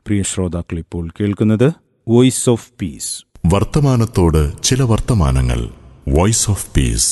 പ്രിയ ശ്രോതാക്കൾ ഇപ്പോൾ കേൾക്കുന്നത് വോയിസ് ഓഫ് പീസ് വർത്തമാനത്തോട് ചില വർത്തമാനങ്ങൾ വോയിസ് ഓഫ് പീസ്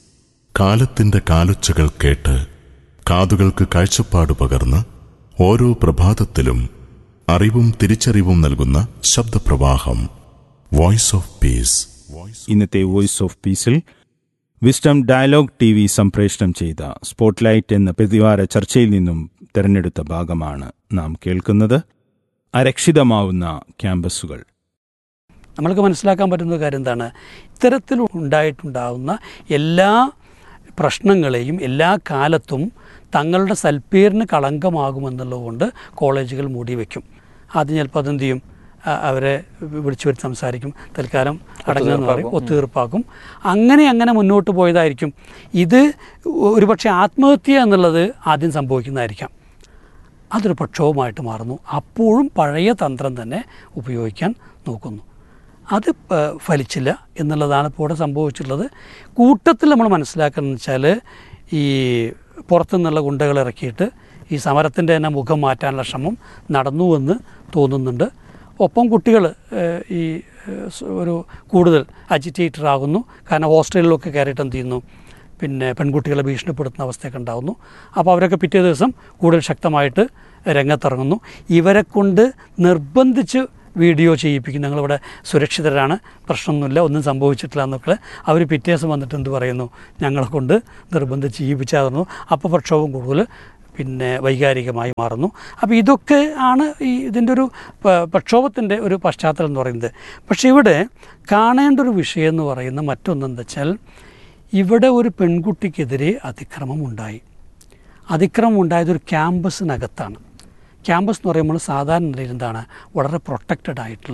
കാലത്തിന്റെ കാലൊച്ചകൾ കേട്ട് കാതുകൾക്ക് കാഴ്ചപ്പാട് പകർന്ന് ഓരോ പ്രഭാതത്തിലും അറിവും തിരിച്ചറിവും നൽകുന്ന ശബ്ദപ്രവാഹം വോയിസ് ഓഫ് പീസ് ഇന്നത്തെ വോയിസ് ഓഫ് പീസിൽ വിസ്ഡം ഡയലോഗ് ടി വി സംപ്രേഷണം ചെയ്ത സ്പോട്ട്ലൈറ്റ് എന്ന പ്രതിവാര ചർച്ചയിൽ നിന്നും തെരഞ്ഞെടുത്ത ഭാഗമാണ് നാം കേൾക്കുന്നത് അരക്ഷിതമാവുന്ന ക്യാമ്പസുകൾ നമ്മൾക്ക് മനസ്സിലാക്കാൻ പറ്റുന്ന കാര്യം എന്താണ് ഇത്തരത്തിൽ ഉണ്ടായിട്ടുണ്ടാവുന്ന എല്ലാ പ്രശ്നങ്ങളെയും എല്ലാ കാലത്തും തങ്ങളുടെ സൽപ്പേരിന് കളങ്കമാകുമെന്നുള്ളതുകൊണ്ട് കോളേജുകൾ മൂടി വയ്ക്കും ആദ്യം ചിലപ്പോൾ അതെന്ത് ചെയ്യും ആ, അവരെ വിളിച്ചു വരുത്തി സംസാരിക്കും തൽക്കാലം അടങ്ങുമെന്ന് പറയും ഒത്തുതീർപ്പാക്കും അങ്ങനെ അങ്ങനെ മുന്നോട്ട് പോയതായിരിക്കും ഇത് ഒരുപക്ഷെ ആത്മഹത്യ എന്നുള്ളത് ആദ്യം സംഭവിക്കുന്നതായിരിക്കാം അതൊരു പ്രക്ഷോഭമായിട്ട് മാറുന്നു അപ്പോഴും പഴയ തന്ത്രം തന്നെ ഉപയോഗിക്കാൻ നോക്കുന്നു അത് പ- ഫലിച്ചില്ല എന്നുള്ളതാണ് ഇപ്പോൾ ഇവിടെ സംഭവിച്ചിട്ടുള്ളത് കൂട്ടത്തിൽ നമ്മൾ മനസ്സിലാക്കുന്നത് വെച്ചാൽ ഈ പുറത്തുനിന്നുള്ള ഗുണ്ടകൾ ഇറക്കിയിട്ട് ഈ സമരത്തിൻ്റെ തന്നെ മുഖം മാറ്റാനുള്ള ശ്രമം നടന്നുവെന്ന് തോന്നുന്നുണ്ട് ഒപ്പം കുട്ടികൾ ഈ ഏഹ്, സ് ഒരു കൂടുതൽ അജിറ്റേറ്റഡ് ആകുന്നു കാരണം ഹോസ്റ്റലിലൊക്കെ കയറിയിട്ട് എന്ത് ചെയ്യുന്നു പിന്നെ പെൺകുട്ടികളെ ഭീഷണിപ്പെടുത്തുന്ന അവസ്ഥയൊക്കെ ഉണ്ടാകുന്നു അപ്പോൾ അവരൊക്കെ പിറ്റേ ദിവസം കൂടുതൽ ശക്തമായിട്ട് രംഗത്തിറങ്ങുന്നു ഇവരെ കൊണ്ട് നിർബന്ധിച്ച് വീഡിയോ ചെയ്യിപ്പിക്കും ഞങ്ങളിവിടെ സുരക്ഷിതരാണ് പ്രശ്നമൊന്നുമില്ല ഒന്നും സംഭവിച്ചിട്ടില്ല എന്നൊക്കെ അവർ പിറ്റേ ദിവസം വന്നിട്ട് എന്ത് പറയുന്നു ഞങ്ങളെ കൊണ്ട് നിർബന്ധിച്ച് ചെയ്യിപ്പിച്ചാകുന്നു അപ്പോൾ പ്രക്ഷോഭം കൂടുതൽ പിന്നെ വൈകാരികമായി മാറുന്നു അപ്പോൾ ഇതൊക്കെ ആണ് ഈ ഇതിൻ്റെ ഒരു പ- പ്രക്ഷോഭത്തിൻ്റെ ഒരു പശ്ചാത്തലം എന്ന് പറയുന്നത് പക്ഷേ ഇവിടെ കാണേണ്ട ഒരു വിഷയം എന്ന് പറയുന്ന മറ്റൊന്നെന്താ വെച്ചാൽ ഇവിടെ ഒരു പെൺകുട്ടിക്കെതിരെ അതിക്രമം ഉണ്ടായി അതിക്രമം ഉണ്ടായത് ഒരു ക്യാമ്പസിനകത്താണ് ക്യാമ്പസ് എന്ന് പറയുമ്പോൾ സാധാരണ നിലയിൽ എന്താണ് വളരെ പ്രൊട്ടക്റ്റഡ് ആയിട്ടുള്ള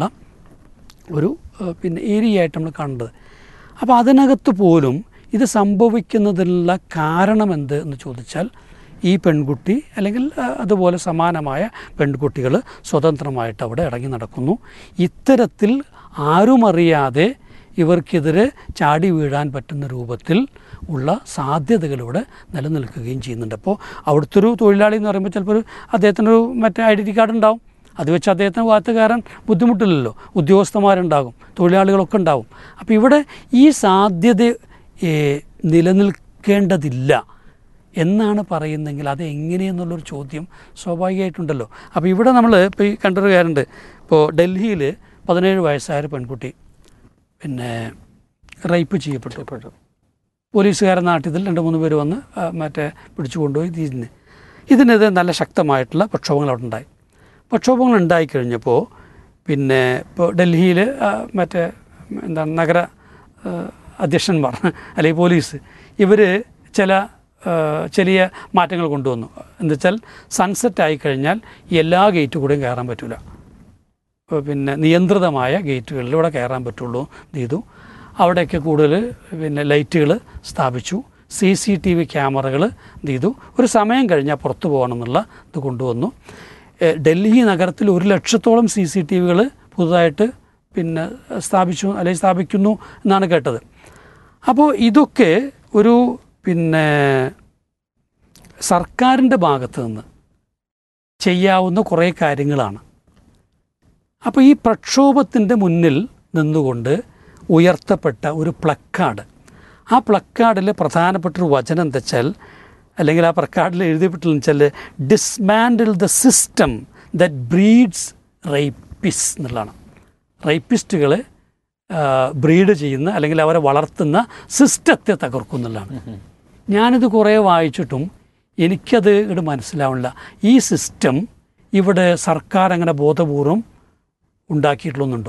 ഒരു ഏഹ്, പിന്നെ ഏരിയ ആയിട്ട് നമ്മൾ കാണേണ്ടത് അപ്പോൾ അതിനകത്ത് പോലും ഇത് സംഭവിക്കുന്നതിനുള്ള കാരണം എന്ത് എന്ന് ചോദിച്ചാൽ ഈ പെൺകുട്ടി അല്ലെങ്കിൽ ഏഹ്, അതുപോലെ സമാനമായ പെൺകുട്ടികൾ സ്വതന്ത്രമായിട്ട് അവിടെ ഇറങ്ങി നടക്കുന്നു ഇത്തരത്തിൽ ആരുമറിയാതെ ഇവർക്കെതിരെ ചാടി വീഴാൻ പറ്റുന്ന രൂപത്തിൽ ഉള്ള സാധ്യതകളിവിടെ നിലനിൽക്കുകയും ചെയ്യുന്നുണ്ട് അപ്പോൾ അവിടുത്തെ ഒരു തൊഴിലാളി എന്ന് പറയുമ്പോൾ ചിലപ്പോൾ ഒരു അദ്ദേഹത്തിനൊരു മറ്റേ ഐഡൻറ്റി കാർഡ് ഉണ്ടാവും അത് വെച്ച് അദ്ദേഹത്തിന് ഭാഗത്ത് കയറാൻ ബുദ്ധിമുട്ടില്ലല്ലോ ഉദ്യോഗസ്ഥന്മാരുണ്ടാകും തൊഴിലാളികളൊക്കെ ഉണ്ടാവും അപ്പോൾ ഇവിടെ ഈ സാധ്യത ഏ, നിലനിൽക്കേണ്ടതില്ല എന്നാണ് പറയുന്നതെങ്കിൽ അത് എങ്ങനെയെന്നുള്ളൊരു ചോദ്യം സ്വാഭാവികമായിട്ടുണ്ടല്ലോ അപ്പോൾ ഇവിടെ നമ്മൾ ഇപ്പോൾ ഈ കണ്ടൊരു കാര്യമുണ്ട് ഇപ്പോൾ ഡൽഹിയിൽ പതിനേഴ് വയസ്സായ ഒരു പെൺകുട്ടി പിന്നെ റേപ്പ് ചെയ്യപ്പെട്ടു പോലീസുകാരൻ നാട്ടിൽ രണ്ട് മൂന്ന് പേര് വന്ന് ആ, മറ്റേ പിടിച്ചു കൊണ്ടുപോയി ഇതിന് ഇതിനെതിരെ നല്ല ശക്തമായിട്ടുള്ള പ്രക്ഷോഭങ്ങൾ അവിടെ ഉണ്ടായി പ്രക്ഷോഭങ്ങൾ ഉണ്ടായിക്കഴിഞ്ഞപ്പോൾ പിന്നെ ഇപ്പോൾ ഡൽഹിയിൽ മറ്റേ എന്താണ് നഗര ആ, അധ്യക്ഷന്മാർ അല്ലെങ്കിൽ പോലീസ് ഇവർ ചില ആ, ചെറിയ മാറ്റങ്ങൾ കൊണ്ടുവന്നു എന്താ വെച്ചാൽ സൺസെറ്റ് ആയിക്കഴിഞ്ഞാൽ എല്ലാ ഗേറ്റ് കൂടെയും കയറാൻ പറ്റില്ല ഇപ്പോൾ പിന്നെ നിയന്ത്രിതമായ ഗേറ്റുകളിലൂടെ കയറാൻ പറ്റുള്ളൂ ഇത് ചെയ്തു അവിടെയൊക്കെ കൂടുതൽ പിന്നെ ലൈറ്റുകൾ സ്ഥാപിച്ചു സി സി ടി വി ക്യാമറകൾ ഇത് ചെയ്തു ഒരു സമയം കഴിഞ്ഞാൽ പുറത്തു പോകണം എന്നുള്ള ഇത് കൊണ്ടുവന്നു ഏഹ് ഡൽഹി നഗരത്തിൽ ഒരു ലക്ഷത്തോളം സി സി ടി വികൾ പുതുതായിട്ട് പിന്നെ സ്ഥാപിച്ചു അല്ലെങ്കിൽ സ്ഥാപിക്കുന്നു എന്നാണ് കേട്ടത് അപ്പോൾ ഇതൊക്കെ ഒരു പിന്നെ സർക്കാരിൻ്റെ ഭാഗത്ത് നിന്ന് ചെയ്യാവുന്ന കുറേ കാര്യങ്ങളാണ് അപ്പോൾ ഈ പ്രക്ഷോഭത്തിൻ്റെ മുന്നിൽ നിന്നുകൊണ്ട് ഉയർത്തപ്പെട്ട ഒരു പ്ലക്കാർഡ് ആ പ്ലക്കാർഡിൽ പ്രധാനപ്പെട്ട ഒരു വചനം എന്താ വെച്ചാൽ അല്ലെങ്കിൽ ആ പ്ലക്കാർഡിൽ എഴുതിപ്പെട്ടില്ലെന്ന് വെച്ചാൽ ഡിസ്മാൻഡിൽ the system that breeds rapists എന്നുള്ളതാണ് റേപ്പിസ്റ്റുകൾ ബ്രീഡ് ചെയ്യുന്ന അല്ലെങ്കിൽ അവരെ വളർത്തുന്ന സിസ്റ്റത്തെ തകർക്കും എന്നുള്ളതാണ് ഞാനിത് കുറേ വായിച്ചിട്ടും എനിക്കത് ഇവിടെ മനസ്സിലാവണില്ല ഈ സിസ്റ്റം ഇവിടെ സർക്കാർ അങ്ങനെ ബോധപൂർവം ഉണ്ടാക്കിയിട്ടുള്ളൊന്നുണ്ടോ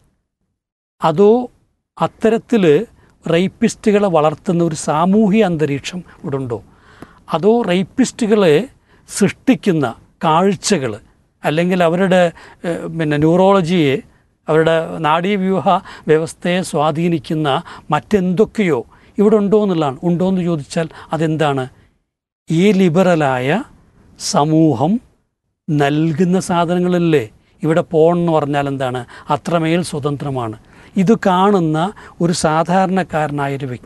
അതോ അത്തരത്തിൽ റേപ്പിസ്റ്റുകളെ വളർത്തുന്ന ഒരു സാമൂഹിക അന്തരീക്ഷം ഇവിടെ ഉണ്ടോ അതോ റേപ്പിസ്റ്റുകളെ സൃഷ്ടിക്കുന്ന കാഴ്ചകൾ അല്ലെങ്കിൽ അവരുടെ ഏഹ്, പിന്നെ ന്യൂറോളജിയെ അവരുടെ നാഡീവ്യൂഹ വ്യവസ്ഥയെ സ്വാധീനിക്കുന്ന മറ്റെന്തൊക്കെയോ ഇവിടെ ഉണ്ടോ എന്നുള്ളതാണ് ഉണ്ടോ എന്ന് ചോദിച്ചാൽ അതെന്താണ് ഈ ലിബറലായ സമൂഹം നൽകുന്ന സാധനങ്ങളല്ലേ ഇവിടെ പോൺ എന്ന് പറഞ്ഞാൽ എന്താണ് അത്രമേൽ സ്വതന്ത്രമാണ് ഇത് കാണുന്ന ഒരു സാധാരണക്കാരനായൊരു വ്യക്തി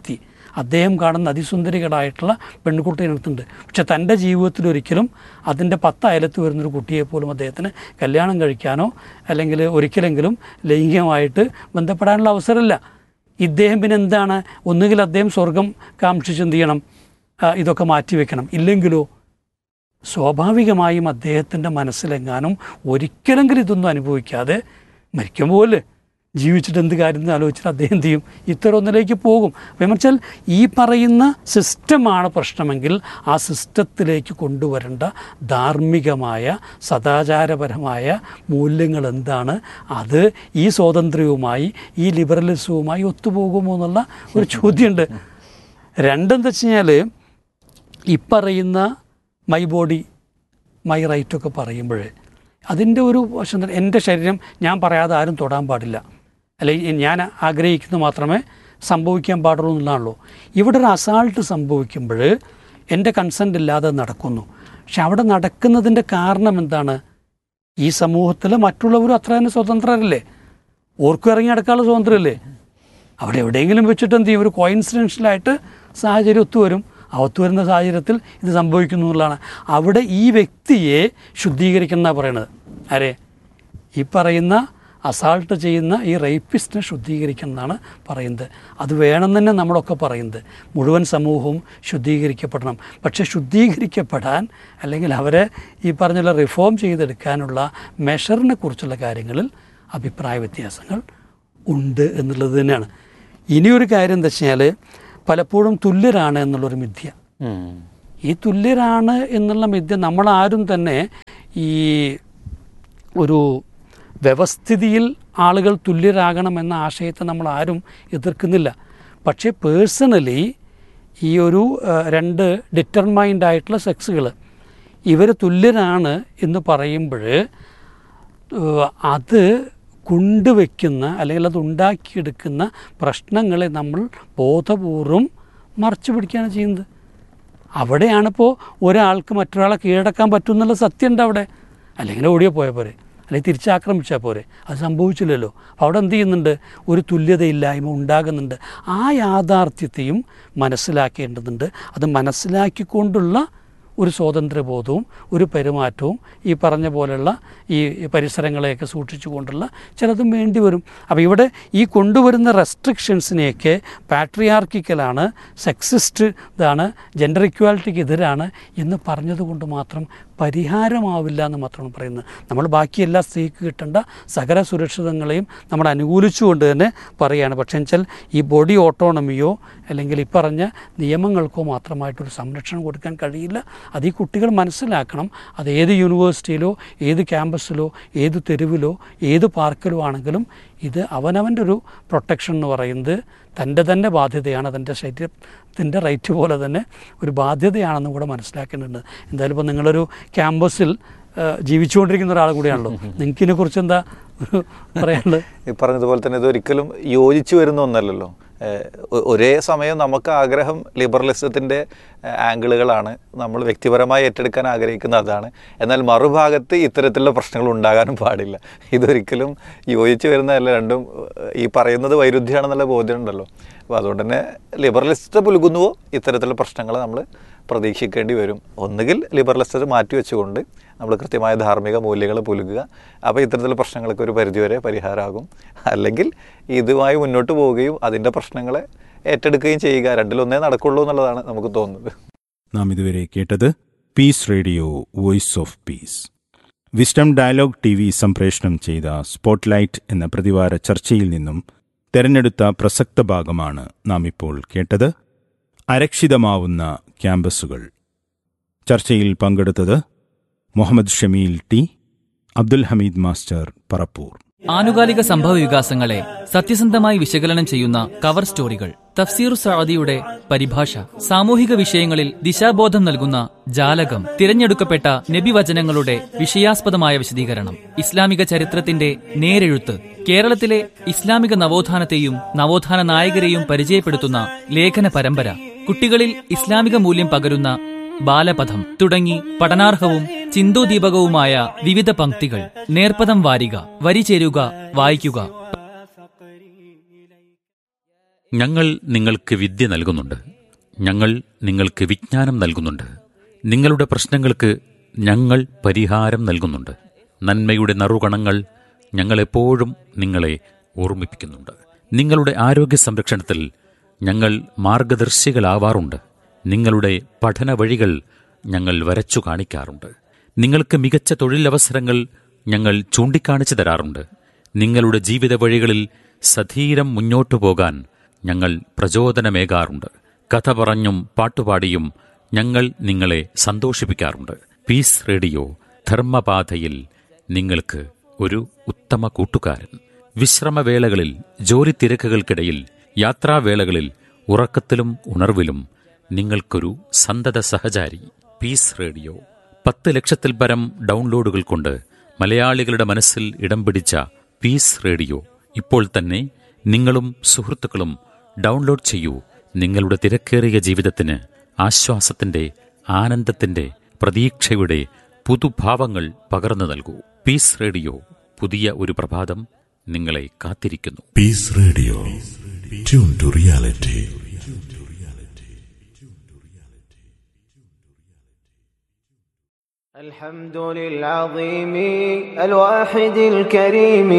അദ്ദേഹം കാണുന്ന അതിസുന്ദരികളായിട്ടുള്ള പെൺകുട്ടികൾക്കുണ്ട് പക്ഷെ തൻ്റെ ജീവിതത്തിൽ ഒരിക്കലും അതിൻ്റെ പത്ത് അയലത്ത് വരുന്നൊരു കുട്ടിയെ പോലും അദ്ദേഹത്തിന് കല്യാണം കഴിക്കാനോ അല്ലെങ്കിൽ ഒരിക്കലെങ്കിലും ലൈംഗികമായിട്ട് ബന്ധപ്പെടാനുള്ള അവസരമില്ല ഇദ്ദേഹം പിന്നെ എന്താണ് ഒന്നുകിൽ അദ്ദേഹം സ്വർഗം കാക്ഷിച്ച് എന്ത് ചെയ്യണം ആ, ഇതൊക്കെ മാറ്റിവെക്കണം ഇല്ലെങ്കിലോ സ്വാഭാവികമായും അദ്ദേഹത്തിൻ്റെ മനസ്സിലെങ്ങാനും ഒരിക്കലെങ്കിലും ഇതൊന്നും അനുഭവിക്കാതെ മരിക്കുമ്പോൾ ജീവിച്ചിട്ട് എന്ത് കാര്യം എന്ന് ആലോചിച്ചിട്ട് അദ്ദേഹം എന്ത് ചെയ്യും ഇത്തരം ഒന്നിലേക്ക് പോകും അപ്പം വെച്ചാൽ ഈ പറയുന്ന സിസ്റ്റമാണ് പ്രശ്നമെങ്കിൽ ആ സിസ്റ്റത്തിലേക്ക് കൊണ്ടുവരേണ്ട ധാർമ്മികമായ സദാചാരപരമായ മൂല്യങ്ങൾ എന്താണ് അത് ഈ സ്വാതന്ത്ര്യവുമായി ഈ ലിബറലിസവുമായി ഒത്തുപോകുമോ എന്നുള്ള ഒരു ചോദ്യമുണ്ട് രണ്ടെന്താ വെച്ച് കഴിഞ്ഞാൽ ഈ പറയുന്ന മൈ ബോഡി മൈ റൈറ്റ് ഒക്കെ പറയുമ്പോൾ അതിൻ്റെ ഒരു വശം തന്നെ എൻ്റെ ശരീരം ഞാൻ പറയാതെ ആരും തൊടാൻ പാടില്ല അല്ലെങ്കിൽ ഞാൻ ആഗ്രഹിക്കുന്നത് മാത്രമേ സംഭവിക്കാൻ പാടുള്ളൂ എന്നുള്ളതാണല്ലോ ഇവിടെ ഒരു അസാൾട്ട് സംഭവിക്കുമ്പോൾ എൻ്റെ കൺസെൻ്റ് ഇല്ലാതെ നടക്കുന്നു പക്ഷെ അവിടെ നടക്കുന്നതിൻ്റെ കാരണം എന്താണ് ഈ സമൂഹത്തിൽ മറ്റുള്ളവരും അത്ര തന്നെ സ്വതന്ത്രരല്ലേ ഓർക്കും ഇറങ്ങി നടക്കാനുള്ള സ്വാതന്ത്ര്യമല്ലേ അവിടെ എവിടെയെങ്കിലും വെച്ചിട്ട് എന്ത് ചെയ്യും ഒരു കോയിൻസിഡൻഷ്യലായിട്ട് സാഹചര്യം ഒത്തുവരും ആ ഒത്തുവരുന്ന സാഹചര്യത്തിൽ ഇത് സംഭവിക്കുന്നു എന്നുള്ളതാണ് അവിടെ ഈ വ്യക്തിയെ ശുദ്ധീകരിക്കുന്ന പറയണത് ആരെ ഈ പറയുന്ന അസാൾട്ട് ചെയ്യുന്ന ഈ റേപ്പിസ്റ്റിനെ ശുദ്ധീകരിക്കണം എന്നാണ് പറയുന്നത് അത് വേണം തന്നെ നമ്മളൊക്കെ പറയുന്നത് മുഴുവൻ സമൂഹവും ശുദ്ധീകരിക്കപ്പെടണം പക്ഷേ ശുദ്ധീകരിക്കപ്പെടാൻ അല്ലെങ്കിൽ അവരെ ഈ പറഞ്ഞുള്ള റിഫോം ചെയ്തെടുക്കാനുള്ള മെഷറിനെ കുറിച്ചുള്ള കാര്യങ്ങളിൽ അഭിപ്രായ വ്യത്യാസങ്ങൾ ഉണ്ട് എന്നുള്ളത് തന്നെയാണ് ഇനിയൊരു കാര്യം എന്താ വെച്ചാൽ പലപ്പോഴും തുല്യരാണ് എന്നുള്ളൊരു മിഥ്യ ഈ തുല്യരാണ് എന്നുള്ള മിഥ്യ നമ്മളാരും തന്നെ ഈ ഒരു വ്യവസ്ഥിതിയിൽ ആളുകൾ തുല്യരാകണമെന്ന ആശയത്തെ നമ്മൾ ആരും എതിർക്കുന്നില്ല പക്ഷേ പേഴ്സണലി ഈ ഒരു ആ, രണ്ട് ഡിറ്റർമൈൻഡ് ആയിട്ടുള്ള സെക്സുകൾ ഇവർ തുല്യരാണ് എന്ന് പറയുമ്പോൾ അത് കൊണ്ടുവയ്ക്കുന്ന അല്ലെങ്കിൽ അത് ഉണ്ടാക്കിയെടുക്കുന്ന പ്രശ്നങ്ങളെ നമ്മൾ ബോധപൂർവം മറച്ചു പിടിക്കുകയാണ് ചെയ്യുന്നത് അവിടെയാണിപ്പോൾ ഒരാൾക്ക് മറ്റൊരാളെ കീഴടക്കാൻ പറ്റും എന്നുള്ള സത്യമുണ്ട് അവിടെ അല്ലെങ്കിൽ ഓടിയോ പോയ പോരെ അല്ലെങ്കിൽ തിരിച്ചാക്രമിച്ചാൽ പോരെ അത് സംഭവിച്ചില്ലല്ലോ അപ്പോൾ അവിടെ എന്ത് ചെയ്യുന്നുണ്ട് ഒരു തുല്യതയില്ലായ്മ ഉണ്ടാകുന്നുണ്ട് ആ യാഥാർത്ഥ്യത്തെയും മനസ്സിലാക്കേണ്ടതുണ്ട് അത് മനസ്സിലാക്കിക്കൊണ്ടുള്ള ഒരു സ്വാതന്ത്ര്യബോധവും ഒരു പെരുമാറ്റവും ഈ പറഞ്ഞ പോലെയുള്ള ഈ പരിസരങ്ങളെയൊക്കെ സൂക്ഷിച്ചുകൊണ്ടുള്ള ചിലതും വേണ്ടി വരും അപ്പോൾ ഇവിടെ ഈ കൊണ്ടുവരുന്ന റെസ്ട്രിക്ഷൻസിനെയൊക്കെ പാട്രിയാർക്കിക്കലാണ് സെക്സിസ്റ്റ് ഇതാണ് ജെൻഡർ ഇക്വാലിറ്റിക്ക് എതിരാണ് എന്ന് പറഞ്ഞതുകൊണ്ട് മാത്രം പരിഹാരമാവില്ല എന്ന് മാത്രമാണ് പറയുന്നത് നമ്മൾ ബാക്കി എല്ലാ സ്ത്രീക്ക് കിട്ടേണ്ട സകല സുരക്ഷിതങ്ങളെയും നമ്മൾ അനുകൂലിച്ചുകൊണ്ട് തന്നെ പറയുകയാണ് പക്ഷേ വെച്ചാൽ ഈ ബോഡി ഓട്ടോണമിയോ അല്ലെങ്കിൽ ഈ പറഞ്ഞ നിയമങ്ങൾക്കോ മാത്രമായിട്ടൊരു സംരക്ഷണം കൊടുക്കാൻ കഴിയില്ല അത് ഈ കുട്ടികൾ മനസ്സിലാക്കണം അത് ഏത് യൂണിവേഴ്സിറ്റിയിലോ ഏത് ക്യാമ്പസിലോ ഏത് തെരുവിലോ ഏത് പാർക്കിലോ ആണെങ്കിലും ഇത് അവനവൻ്റെ ഒരു പ്രൊട്ടക്ഷൻ എന്ന് പറയുന്നത് തൻ്റെ തന്നെ ബാധ്യതയാണ് തൻ്റെ ശരീരത്തിൻ്റെ റൈറ്റ് പോലെ തന്നെ ഒരു ബാധ്യതയാണെന്ന് കൂടെ മനസ്സിലാക്കേണ്ടതുണ്ട് എന്തായാലും ഇപ്പോൾ നിങ്ങളൊരു ക്യാമ്പസിൽ ആ, ജീവിച്ചുകൊണ്ടിരിക്കുന്ന ഒരാൾ കൂടിയാണല്ലോ നിങ്ങൾക്ക് ഇതിനെക്കുറിച്ച് എന്താ ഒരു പറയാനുള്ളത് ഈ പറഞ്ഞതുപോലെ തന്നെ ഇതൊരിക്കലും യോജിച്ചു വരുന്ന ഒന്നല്ലല്ലോ ഏഹ് ഒ- ഒരേ സമയം നമുക്ക് ആഗ്രഹം ലിബറലിസത്തിൻ്റെ ആംഗിളുകളാണ് നമ്മൾ വ്യക്തിപരമായി ഏറ്റെടുക്കാൻ ആഗ്രഹിക്കുന്ന അതാണ് എന്നാൽ മറുഭാഗത്ത് ഇത്തരത്തിലുള്ള പ്രശ്നങ്ങൾ ഉണ്ടാകാനും പാടില്ല ഇതൊരിക്കലും യോജിച്ചു വരുന്നതല്ല രണ്ടും ഏഹ് ഈ പറയുന്നത് വൈരുദ്ധ്യമാണെന്നുള്ള ബോധ്യമുണ്ടല്ലോ അപ്പോൾ അതുകൊണ്ട് തന്നെ ലിബറലിസ്റ്റ് പുലുകുന്നുവോ ഇത്തരത്തിലുള്ള പ്രശ്നങ്ങൾ നമ്മൾ പ്രതീക്ഷിക്കേണ്ടി വരും ഒന്നുകിൽ ലിബറലിസ്റ്റ് മാറ്റി വെച്ചുകൊണ്ട് നമ്മൾ കൃത്യമായ ധാർമ്മിക മൂല്യങ്ങൾ പുലുകുക അപ്പോൾ ഇത്തരത്തിലുള്ള പ്രശ്നങ്ങൾക്ക് ഒരു പരിധിവരെ പരിഹാരമാകും അല്ലെങ്കിൽ ഇതുമായി മുന്നോട്ട് പോവുകയും അതിൻ്റെ പ്രശ്നങ്ങളെ ഏറ്റെടുക്കുകയും ചെയ്യുക രണ്ടിലൊന്നേ നടക്കുള്ളൂ എന്നുള്ളതാണ് നമുക്ക് തോന്നുന്നത് നാം ഇതുവരെ കേട്ടത് peace radio voice of peace wisdom dialogue T V സംപ്രേഷണം ചെയ്ത സ്പോട്ട്ലൈറ്റ് എന്ന പ്രതിവാര ചർച്ചയിൽ നിന്നും തെരഞ്ഞെടുത്ത പ്രസക്ത ഭാഗമാണ് നാം ഇപ്പോൾ കേട്ടത് അരക്ഷിതമാവുന്ന ക്യാമ്പസുകൾ ചർച്ചയിൽ പങ്കെടുത്തത് മുഹമ്മദ് ഷമീൽ ടി അബ്ദുൽ ഹമീദ് മാസ്റ്റർ പറപ്പൂർ ആനുകാലിക സംഭവ വികാസങ്ങളെ സത്യസന്ധമായി വിശകലനം ചെയ്യുന്ന കവർ സ്റ്റോറികൾ തഫ്സീർ സഅദിയുടെ പരിഭാഷ സാമൂഹിക വിഷയങ്ങളിൽ ദിശാബോധം നൽകുന്ന ജാലകം തിരഞ്ഞെടുക്കപ്പെട്ട നബിവചനങ്ങളുടെ വിഷയാസ്പദമായ വിശദീകരണം ഇസ്ലാമിക ചരിത്രത്തിന്റെ നേരെഴുത്ത് കേരളത്തിലെ ഇസ്ലാമിക നവോത്ഥാനത്തെയും നവോത്ഥാന നായകരെയും പരിചയപ്പെടുത്തുന്ന ലേഖന പരമ്പര കുട്ടികളിൽ ഇസ്ലാമിക മൂല്യം പകരുന്ന ബാലപഥം തുടങ്ങി പഠനാർഹവും ചിന്തോദീപകവുമായ വിവിധ പംക്തികൾ നേർപ്പദം വാരിക വരി ചേരുക വായിക്കുക ഞങ്ങൾ നിങ്ങൾക്ക് വിദ്യ നൽകുന്നുണ്ട് ഞങ്ങൾ നിങ്ങൾക്ക് വിജ്ഞാനം നൽകുന്നുണ്ട് നിങ്ങളുടെ പ്രശ്നങ്ങൾക്ക് ഞങ്ങൾ പരിഹാരം നൽകുന്നുണ്ട് നന്മയുടെ നറുകണങ്ങൾ ഞങ്ങളെപ്പോഴും നിങ്ങളെ ഓർമ്മിപ്പിക്കുന്നുണ്ട് നിങ്ങളുടെ ആരോഗ്യ സംരക്ഷണത്തിൽ ഞങ്ങൾ മാർഗദർശികളാവാറുണ്ട് നിങ്ങളുടെ പഠന വഴികൾ ഞങ്ങൾ വരച്ചു കാണിക്കാറുണ്ട് നിങ്ങൾക്ക് മികച്ച തൊഴിലവസരങ്ങൾ ഞങ്ങൾ ചൂണ്ടിക്കാണിച്ചു തരാറുണ്ട് നിങ്ങളുടെ ജീവിത വഴികളിൽ സധീരം മുന്നോട്ടു പോകാൻ ഞങ്ങൾ പ്രചോദനമേകാറുണ്ട് കഥ പറഞ്ഞും പാട്ടുപാടിയും ഞങ്ങൾ നിങ്ങളെ സന്തോഷിപ്പിക്കാറുണ്ട് പീസ് റേഡിയോ ധർമ്മപാതയിൽ നിങ്ങൾക്ക് ഒരു ഉത്തമ കൂട്ടുകാരൻ വിശ്രമവേളകളിൽ ജോലി തിരക്കുകൾക്കിടയിൽ യാത്രാവേളകളിൽ ഉറക്കത്തിലും ഉണർവിലും നിങ്ങൾക്കൊരു സന്തത സഹചാരി പീസ് റേഡിയോ പത്ത് ലക്ഷത്തിൽ പരം ഡൗൺലോഡുകൾ കൊണ്ട് മലയാളികളുടെ മനസ്സിൽ ഇടം പിടിച്ച പീസ് റേഡിയോ ഇപ്പോൾ തന്നെ നിങ്ങളും സുഹൃത്തുക്കളും ഡൗൺലോഡ് ചെയ്യൂ നിങ്ങളുടെ തിരക്കേറിയ ജീവിതത്തിന് ആശ്വാസത്തിന്റെ ആനന്ദത്തിന്റെ പ്രതീക്ഷയുടെ പുതുഭാവങ്ങൾ പകർന്നു നൽകൂ പീസ് റേഡിയോ പുതിയ ഒരു പ്രഭാതം നിങ്ങളെ കാത്തിരിക്കുന്നു Peace Radio. Tune to reality. الحمد للعظيم الواحد الكريم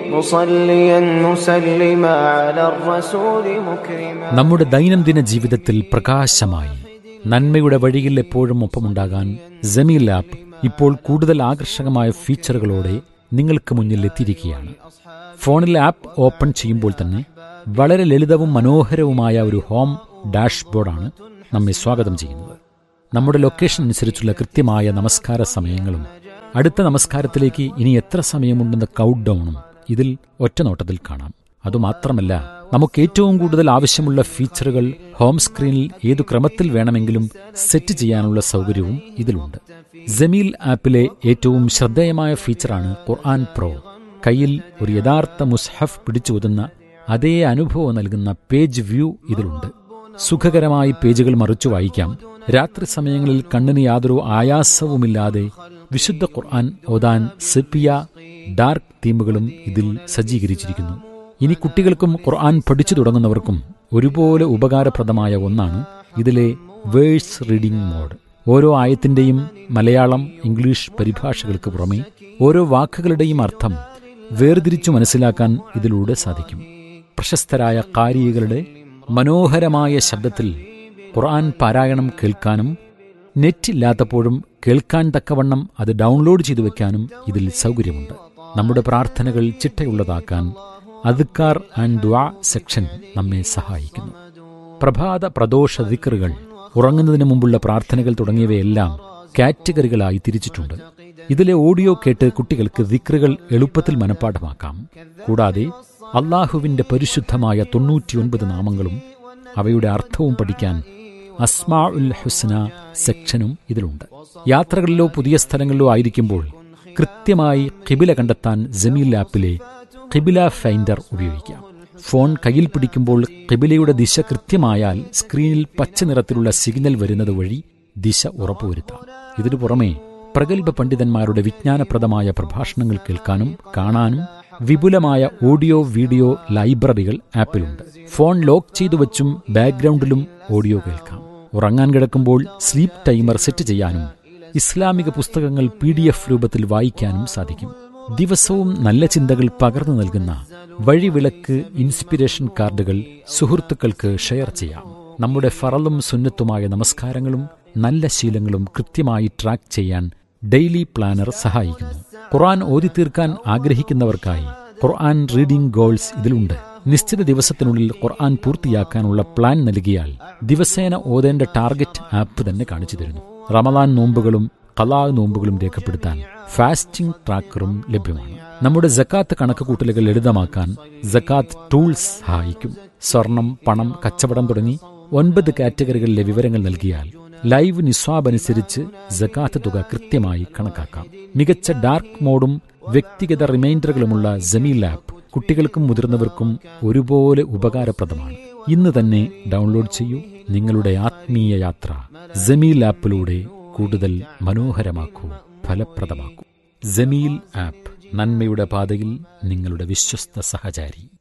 مصليا مسلما على الرسول مكرما നമ്മുടെ ദൈനംദിന ജീവിതത്തിൽ പ്രകാശമായി നന്മയുടെ വഴിയിൽ എപ്പോഴും ഒപ്പമുണ്ടാകാൻ ജമീൽ ആപ്പ് ഇപ്പോൾ കൂടുതൽ ആകർഷകമായ ഫീച്ചറുകളോടെ നിങ്ങൾക്ക് മുന്നിൽ എത്തിയിരിക്കുകയാണ് ഫോണിൽ ആപ്പ് ഓപ്പൺ ചെയ്യുമ്പോൾ തന്നെ വളരെ ലളിതവും മനോഹരവുമായ ഒരു ഹോം ഡാഷ്ബോർഡാണ് നമ്മെ സ്വാഗതം ചെയ്യുന്നത് നമ്മുടെ ലൊക്കേഷൻ അനുസരിച്ചുള്ള കൃത്യമായ നമസ്കാര സമയങ്ങളും അടുത്ത നമസ്കാരത്തിലേക്ക് ഇനി എത്ര സമയമുണ്ടെന്ന കൗണ്ട് ഡൗണും ഇതിൽ ഒറ്റനോട്ടത്തിൽ കാണാം അതുമാത്രമല്ല നമുക്ക് ഏറ്റവും കൂടുതൽ ആവശ്യമുള്ള ഫീച്ചറുകൾ ഹോം സ്ക്രീനിൽ ഏതു ക്രമത്തിൽ വേണമെങ്കിലും സെറ്റ് ചെയ്യാനുള്ള സൗകര്യവും ഇതിലുണ്ട് ജമീൽ ആപ്പിലെ ഏറ്റവും ശ്രദ്ധേയമായ ഫീച്ചറാണ് ഖുർആൻ പ്രോ കയ്യിൽ ഒരു യഥാർത്ഥ മുസ്ഹഫ് പിടിച്ചോതുന്ന അതേ അനുഭവം നൽകുന്ന പേജ് വ്യൂ ഇതിലുണ്ട് സുഖകരമായി പേജുകൾ മറിച്ചു വായിക്കാം രാത്രി സമയങ്ങളിൽ കണ്ണിന് യാതൊരു ആയാസവുമില്ലാതെ വിശുദ്ധ ഖുർആൻ ഓതാൻ സെപ്പിയ ഡാർക്ക് തീമുകളും ഇതിൽ സജ്ജീകരിച്ചിരിക്കുന്നു ഇനി കുട്ടികൾക്കും ഖുർആൻ പഠിച്ചു തുടങ്ങുന്നവർക്കും ഒരുപോലെ ഉപകാരപ്രദമായ ഒന്നാണ് ഇതിലെ വേഴ്സ് റീഡിംഗ് മോഡ് ഓരോ ആയത്തിന്റെയും മലയാളം ഇംഗ്ലീഷ് പരിഭാഷകൾക്ക് പുറമെ ഓരോ വാക്കുകളുടെയും അർത്ഥം വേർതിരിച്ചു മനസ്സിലാക്കാൻ ഇതിലൂടെ സാധിക്കും പ്രശസ്തരായ കാരികളുടെ മനോഹരമായ ശബ്ദത്തിൽ ഖുർആൻ പാരായണം കേൾക്കാനും നെറ്റില്ലാത്തപ്പോഴും കേൾക്കാൻ തക്കവണ്ണം അത് ഡൗൺലോഡ് ചെയ്തു വെക്കാനും ഇതിൽ സൗകര്യമുണ്ട് നമ്മുടെ പ്രാർത്ഥനകൾ ചിട്ടയുള്ളതാക്കാൻ അതുക്കാർ ആൻഡ് ദ്വാ സെക്ഷൻ നമ്മെ സഹായിക്കുന്നു പ്രഭാത പ്രദോഷ ദിക്കറുകൾ ഉറങ്ങുന്നതിന് മുമ്പുള്ള പ്രാർത്ഥനകൾ തുടങ്ങിയവയെല്ലാം കാറ്റഗറികളായി തിരിച്ചിട്ടുണ്ട് ഇതിലെ ഓഡിയോ കേട്ട് കുട്ടികൾക്ക് ദിക്റുകൾ എളുപ്പത്തിൽ മനഃപ്പാഠമാക്കാം കൂടാതെ അള്ളാഹുവിന്റെ പരിശുദ്ധമായ തൊണ്ണൂറ്റിയൊൻപത് നാമങ്ങളും അവയുടെ അർത്ഥവും പഠിക്കാൻ അസ്മാ ഉൽ ഹുസ്ന സെക്ഷനും ഇതിലുണ്ട് യാത്രകളിലോ പുതിയ സ്ഥലങ്ങളിലോ ആയിരിക്കുമ്പോൾ കൃത്യമായി കിബില കണ്ടെത്താൻ ജമീൽ ആപ്പിലെ കിബില ഫൈൻഡർ ഉപയോഗിക്കാം ഫോൺ കയ്യിൽ പിടിക്കുമ്പോൾ കിബിലയുടെ ദിശ കൃത്യമായാൽ സ്ക്രീനിൽ പച്ച നിറത്തിലുള്ള സിഗ്നൽ വരുന്നത് വഴി ദിശ ഉറപ്പുവരുത്താം ഇതിനു പുറമെ പ്രഗത്ഭ പണ്ഡിതന്മാരുടെ വിജ്ഞാനപ്രദമായ പ്രഭാഷണങ്ങൾ കേൾക്കാനും കാണാനും വിപുലമായ ഓഡിയോ വീഡിയോ ലൈബ്രറികൾ ആപ്പിലുണ്ട് ഫോൺ ലോക്ക് ചെയ്തു വച്ചും ബാക്ക്ഗ്രൗണ്ടിലും ഓഡിയോ കേൾക്കാം ഉറങ്ങാൻ കിടക്കുമ്പോൾ സ്ലീപ്പ് ടൈമർ സെറ്റ് ചെയ്യാനും ഇസ്ലാമിക പുസ്തകങ്ങൾ പി ഡി എഫ് രൂപത്തിൽ വായിക്കാനും സാധിക്കും ദിവസവും നല്ല ചിന്തകൾ പകർന്നു നൽകുന്ന വഴിവിളക്ക് ഇൻസ്പിരേഷൻ കാർഡുകൾ സുഹൃത്തുക്കൾക്ക് ഷെയർ ചെയ്യാം നമ്മുടെ ഫറലും സുന്നത്തുമായ നമസ്കാരങ്ങളും നല്ല ശീലങ്ങളും കൃത്യമായി ട്രാക്ക് ചെയ്യാൻ ഡെയിലി പ്ലാനർ സഹായിക്കുന്നു ഖുർആൻ ഓതി തീർക്കാൻ ആഗ്രഹിക്കുന്നവർക്കായി ഖുർആൻ റീഡിംഗ് ഗോൾസ് ഇതിലുണ്ട് നിശ്ചിത ദിവസത്തിനുള്ളിൽ ഖുർആൻ പൂർത്തിയാക്കാനുള്ള പ്ലാൻ നൽകിയാൽ ദിവസേന ഓതേണ്ട ടാർഗറ്റ് ആപ്പ് തന്നെ കാണിച്ചു തരുന്നു റമദാൻ നോമ്പുകളും കലാ നോമ്പുകളും രേഖപ്പെടുത്താൻ ഫാസ്റ്റിംഗ് ട്രാക്കറും ലഭ്യമാണ് നമ്മുടെ ജക്കാത്ത് കണക്കുകൂട്ടലുകൾ ലളിതമാക്കാൻ ജക്കാത്ത് ടൂൾസ് സഹായിക്കും സ്വർണം പണം കച്ചവടം തുടങ്ങി ഒൻപത് കാറ്റഗറികളിലെ വിവരങ്ങൾ നൽകിയാൽ ലൈവ് നിസ്വാബ് അനുസരിച്ച് ജക്കാത്ത് തുക കൃത്യമായി കണക്കാക്കാം മികച്ച ഡാർക്ക് മോഡും വ്യക്തിഗത റിമൈൻഡറുകളുമുള്ള ജമീൽ ആപ്പ് കുട്ടികൾക്കും മുതിർന്നവർക്കും ഒരുപോലെ ഉപകാരപ്രദമാണ് ഇന്ന് തന്നെ ഡൗൺലോഡ് ചെയ്യൂ നിങ്ങളുടെ ആത്മീയ യാത്ര ജമീൽ ആപ്പിലൂടെ കൂടുതൽ മനോഹരമാക്കൂ ഫലപ്രദമാക്കൂ ജമീൽ ആപ്പ് നന്മയുടെ പാതയിൽ നിങ്ങളുടെ വിശ്വസ്ത സഹചാരി